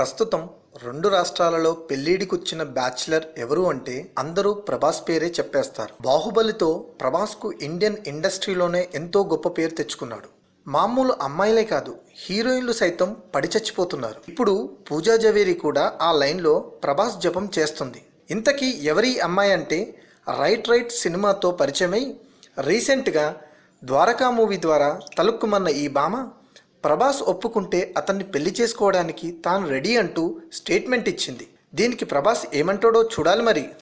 ప్రస్తుతం రెండు రాష్ట్రాలలో పెళ్లిడికొచ్చిన బ్యాచిలర్ ఎవరు అంటే అందరూ ప్రభాస్ పేరే చెప్పేస్తారు బాహుబలితో ప్రభాస్కు ఇండియన్ ఇండస్ట్రీలోనే ఎంతో గొప్ప పేరు తెచ్చుకున్నాడు మామూలు అమ్మాయిలే కాదు హీరోయిన్లు సైతం పడి చచ్చిపోతున్నారు ఇప్పుడు పూజా జవేరి కూడా ఆ లైన్లో ప్రభాస్ జపం చేస్తుంది ఇంతకీ ఎవరి అమ్మాయి అంటే రైట్ రైట్ సినిమాతో పరిచయమై రీసెంట్గా ద్వారకా మూవీ ద్వారా తలుక్కుమన్న ఈ భామ ప్రభాస్ ఒప్పుకుంటే అతన్ని పెళ్లి చేసుకోవడానికి తాను రెడీ అంటూ స్టేట్మెంట్ ఇచ్చింది దీనికి ప్రభాస్ ఏమంటాడో చూడాలి మరి